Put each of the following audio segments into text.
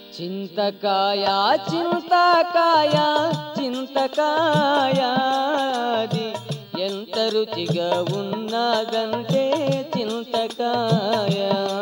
చింతకాయ చింతకాయ చింతకాయ అది ఎంత రుచిగా ఉన్నదంటే చింతకాయ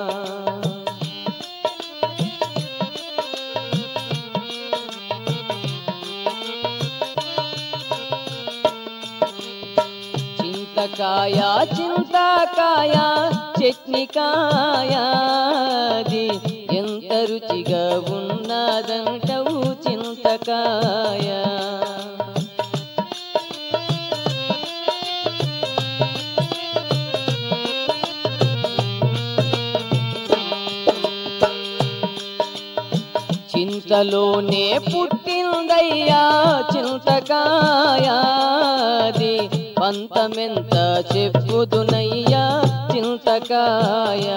చింతకాయ చింతకాయ చట్నికాయ అది ఎంత రుచిగా ఉన్నదంటవు చింతకాయ చింతలోనే పుట్టిందయ్యా చింతకాయాది పంతమెంత చెప్పుదునయ్యా చింతకాయ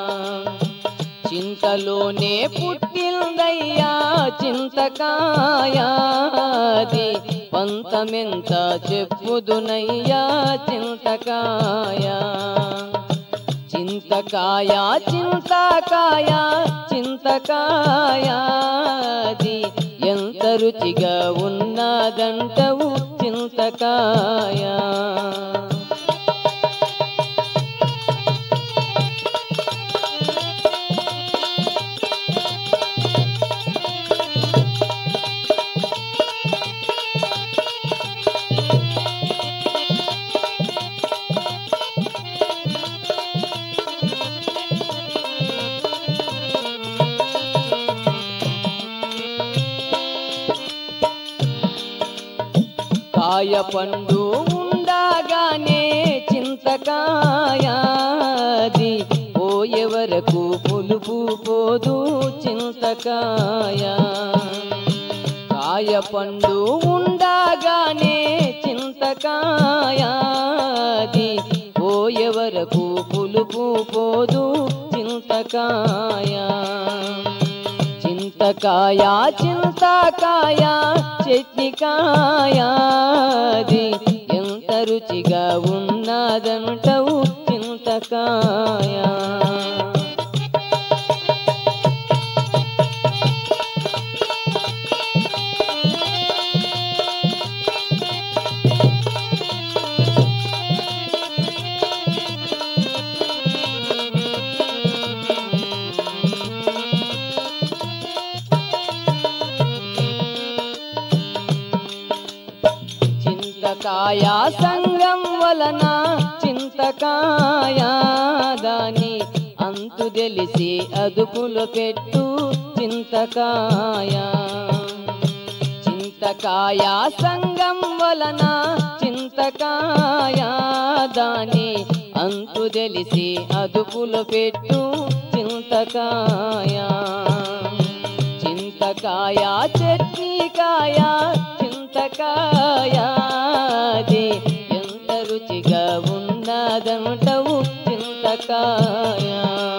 చింతలోనే పుట్టిందయ్యా చింతకాయాది పంతమెంత చెప్పుదునయ్యా చింతకాయ చింతకాయ చింతకాయ చింతకాయాది ఎంత రుచిగా ఉన్నదంటవు చింతకాయ కాయ పండు ఉండగానే చింతకాయాది పోయే వరకు పులుపు పోదు చింతకాయ కాయ పండు ఉండగానే చింతకాయాది పోయే వరకు పులుపు పోదు చింతకాయ చింతకాయ చింతకాయ చట్నికాయాది ఎంత రుచిగా ఉన్నదంటవు చింతకాయ చింతకాయ సంగం వలన చింతకాయ దాని అంతు తెలిసి అదుపులో పెట్టు చింతకాయ చింతకాయ సంగం వలన చింతకాయ దాని అంతు తెలిసి అదుపులో పెట్టు చింతకాయ చింతకాయ చట్నీకాయ చింతకాయాది ఎంత రుచిగా ఉన్నదంటవు చింతకాయ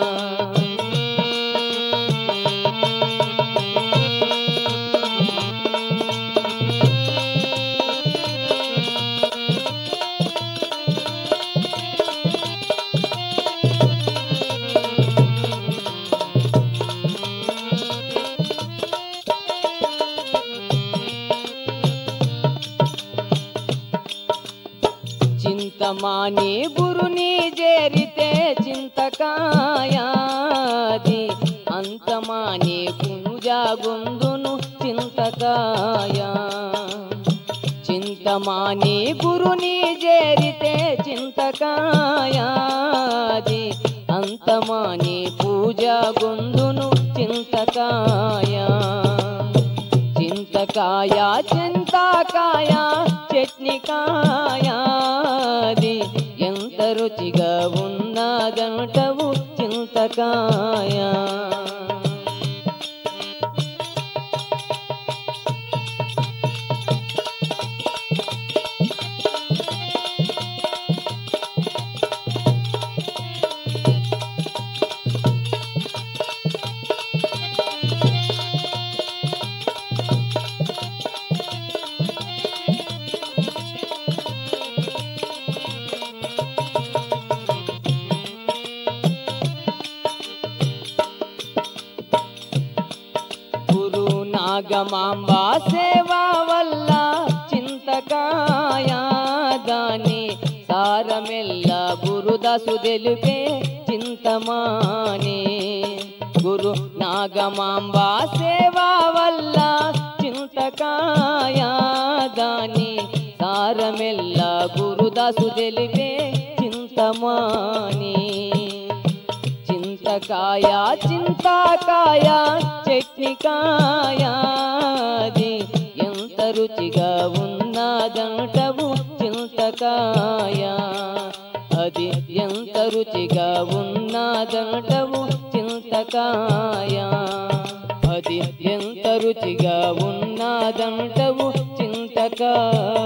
చింతమాని గురుని చేరితే చింతకాయాది అంతమాని పుంజాగుందును చింతకాయ చింతమాని గురుని చేరితే చింతకాయాది అంతమాని పూజ గొందును చింతకాయ చింతకాయ చింతకాయ చట్నికాయాది ఎంత రుచిగా ఉన్నదంటవు చింతకాయ నాగమాంబ సేవా వల్ల చింతకాయ దాని సారమెల్ల గురుదాసు తెలిపే చింతమానే గురు నాగమాంబ సేవా వల్ల చింతకాయ దాని సారమెల్ల గురుదాసు తెలిపే చింతమాని చింతకాయ చింతకాయ చట్నికాయ అది ఎంత రుచిగా ఉన్నదంటవు చింతకాయ అది ఎంత రుచిగా ఉన్నదంటవు చింతకాయ అది ఎంత రుచిగా ఉన్నదంటవు చింతకాయ